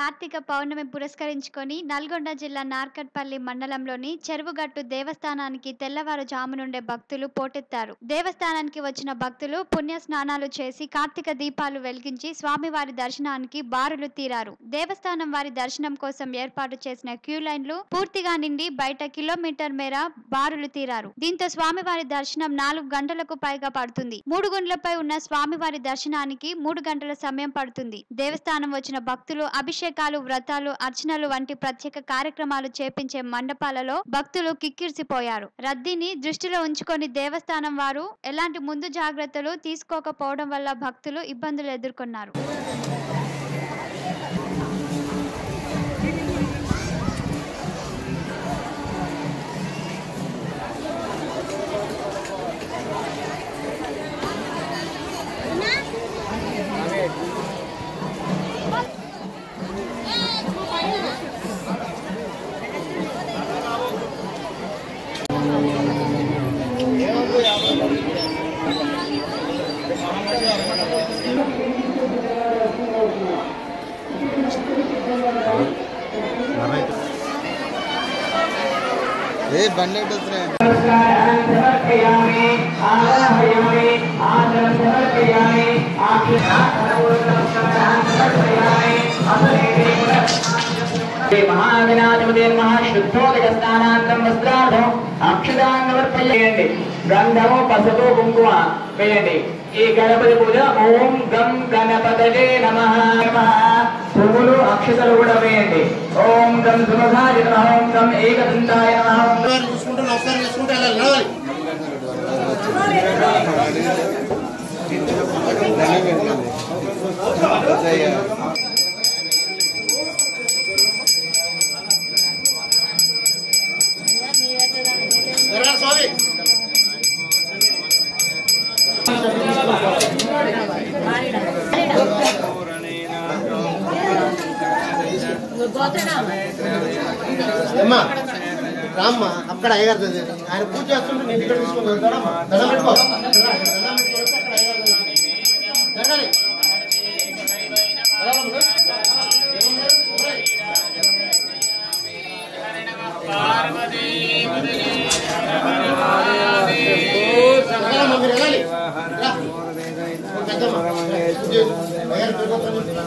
కార్తీక పౌర్ణమి పురస్కరించుకొని నల్గొండ జిల్లా నార్కట్పల్లి మండలంలోని చెరువుగట్టు దేవస్థానానికి తెల్లవారుజాము నుండే భక్తులు పోటెత్తారు దేవస్థానానికి వచ్చిన భక్తులు పుణ్య స్నానాలు చేసి కార్తీక దీపాలు వెలిగించి స్వామివారి దర్శనానికి బారులు తీరారు దేవస్థానం వారి దర్శనం కోసం ఏర్పాటు చేసిన క్యూ లైన్లు పూర్తిగా నిండి బయట కిలోమీటర్ మేర బారులు తీరారు దీంతో స్వామివారి దర్శనం నాలుగు గంటలకు పైగా పడుతుంది మూడు గుండ్లపై ఉన్న స్వామివారి దర్శనానికి మూడు గంటల సమయం పడుతుంది దేవస్థానం వచ్చిన భక్తులు అభిషేకాలు వ్రతాలు అర్చనలు వంటి ప్రత్యేక కార్యక్రమాలు చేపించే మండపాలలో భక్తులు కిక్కిరిసిపోయారు రద్దీని దృష్టిలో ఉంచుకొని దేవస్థానం వారు ఎలాంటి ముందు జాగ్రత్తలు తీసుకోకపోవడం వల్ల భక్తులు ఇబ్బందులు ఎదుర్కొన్నారు ఏ బండి ఎటు వస్తున్నాయి సమర్పయామి ఆవాహయామి ఆచరణ సమర్పయామి మహావినాధిపతి మహాశుద్ధోదక స్నానాంతం వస్త్రార్థం అక్షదాన్ని సమర్పయండి గంధము పసుపు కుంకుమ వేయండి ఈ గణపతి పూజ ఓం గం గణపతజే నమ పువ్వులు అక్షతలు కూడా వేయండి ఓం గం సుమధాయ నమ ఓం గం ఏకదంతాయ నమ ఓం గం చూసుకుంటూ నమస్కారం చేసుకుంటూ వెళ్ళాలి నడవాలి స్వామి అమ్మా రామ్మా అక్కడ అయ్యగారు దగ్గర. ఆయన పూజ చేస్తుంటే నేను ఇక్కడ తీసుకొని వెళ్తాడమ్మా దండం పెట్టుకో దండం పెట్టుకో, అక్కడ అయ్యగారు దగ్గర. జరగాలి. వెళ్ళాలమ్మా. జరగాలమ్మా, మీరు వెళ్ళాలి. రా. పెద్దమ్మ. పూజ చేసు. అయ్యగారు పెట్టుకోతాను.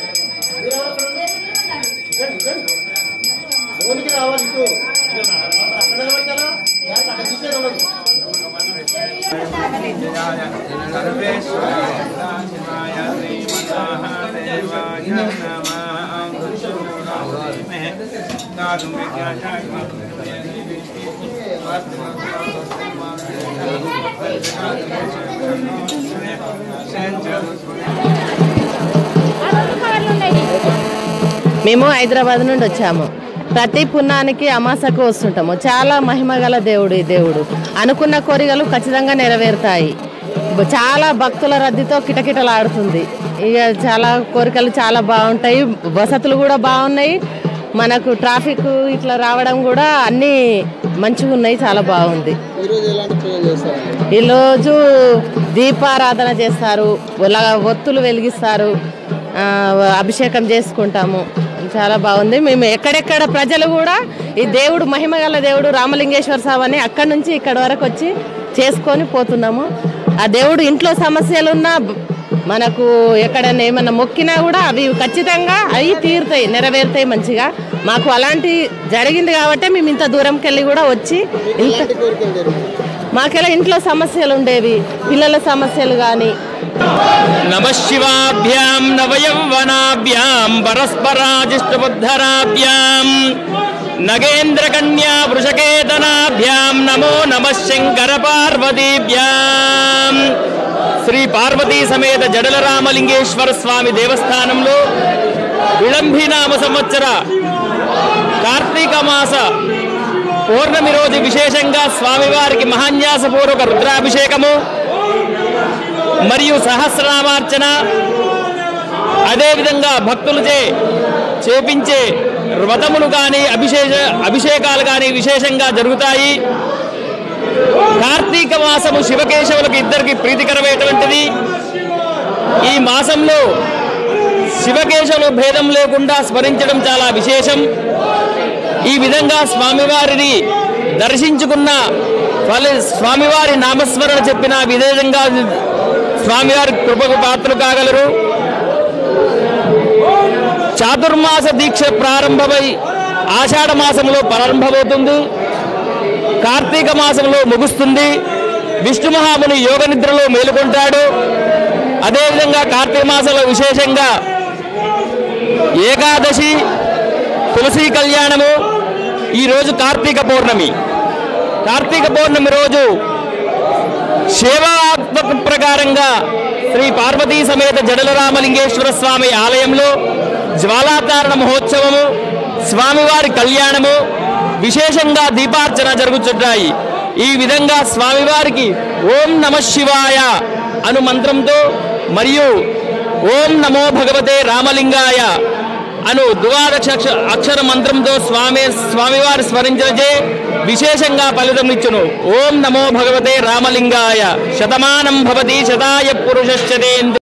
లోనికి రావాలి ఇటు అక్కడ నిలబడతారా? అక్కడ చూసేది ఉండదు. మేము హైదరాబాద్ నుండి వచ్చాము ప్రతి పున్నానికి అమాసకు వస్తుంటాము చాలా మహిమగల దేవుడు ఈ దేవుడు అనుకున్న కోరికలు ఖచ్చితంగా నెరవేరుతాయి బ- చాలా భక్తుల రద్దీతో కిటకిటలాడుతుంది ఇక చాలా కోరికలు చాలా బాగుంటాయి వసతులు కూడా బాగున్నాయి మనకు ట్రాఫిక్ ఇట్లా రావడం కూడా అన్నీ మంచిగా ఉన్నాయి చాలా బాగుంది ఈరోజు ఎలాంటి పూజ చేస్తారండి ఈరోజు దీపారాధన చేస్తారు ఒల- ఒత్తులు వెలిగిస్తారు ఆ, అభిషేకం చేసుకుంటాము చాలా బాగుంది మేము ఎక్కడెక్కడ ప్రజలు కూడా ఈ దేవుడు మహిమగల దేవుడు రామలింగేశ్వర స్వామి అని అక్కడి నుంచి ఇక్కడ వరకు వచ్చి చేసుకొని పోతున్నాము ఆ దేవుడు ఇంట్లో సమస్యలున్నా బ- మనకు ఎక్కడైనా ఏమన్నా మొక్కినా కూడా అవి ఖచ్చితంగా అవి తీరుతాయి నెరవేరుతాయి మంచిగా మాకు అలాంటి జరిగింది కాబట్టి మేము ఇంత దూరంకి వెళ్ళి కూడా వచ్చి ఇంత ఎలాంటి కోరికలు జరుగుతాయి మాకెలా ఇంట్లో సమస్యలు ఉండేవి పిల్లల సమస్యలు కానీ నమ శివాభ్యాం నవయౌవనాభ్యాం పరస్పరాజిష్టబుద్ధరాభ్యాం నగేంద్రకన్యా వృషకేతనాభ్యాం నమో నమ శంకర పార్వతీభ్యాం శ్రీ పార్వతీ సమేత జడల రామలింగేశ్వర స్వామి దేవస్థానంలో విళంబినామ సంవత్సర కార్తీక మాస పౌర్ణమి రోజు విశేషంగా స్వామివారికి మహాన్యాసపూర్వక రుద్రాభిషేకము మరియు సహస్రనామార్చన అదేవిధంగా భక్తులచే చేపించే వ్రతములు కానీ అభిషేక అభిషేకాలు కానీ విశేషంగా జరుగుతాయి కార్తీక మాసము శివకేశవులకు ఇద్దరికి ప్రీతికరమైనటువంటిది ఈ మాసంలో శివకేశవులు భేదం లేకుండా స్మరించడం చాలా విశేషం ఈ విధంగా స్వామివారిని దర్శించుకున్న ఫలి స్వామివారి నామస్మరణ చెప్పిన విధంగా స్వామివారి కృపకు పాత్రలు కాగలరు చాతుర్మాస దీక్ష ప్రారంభమై ఆషాఢ మాసంలో ప్రారంభమవుతుంది కార్తీక మాసంలో ముగుస్తుంది విష్ణు మహాముని యోగ నిద్రలో మేలుకుంటాడు అదేవిధంగా కార్తీక మాసంలో విశేషంగా ఏకాదశి తులసి కళ్యాణము ఈరోజు కార్తీక పౌర్ణమి కార్తీక పౌర్ణమి రోజు సేవాత్మక ప్రకారంగా శ్రీ పార్వతీ సమేత జడల రామలింగేశ్వర స్వామి ఆలయంలో జ్వాలాతారణ మహోత్సవము స్వామివారి కళ్యాణము విశేషంగా దీపార్చన జరుగుతుంటాయి ఈ విధంగా స్వామివారికి ఓం నమ శివాయ అను మంత్రంతో మరియు ఓం నమో భగవతే రామలింగాయ అను ద్వాదశ అక్ష- అక్షర మంత్రంతో స్వామి స్వామివారి స్మరించే విశేషంగా ఫలితమిచ్చును ఓం నమో భగవతే రామలింగాయ శతమానం భవతి శతాయ పురుషశ్చదేంద్ర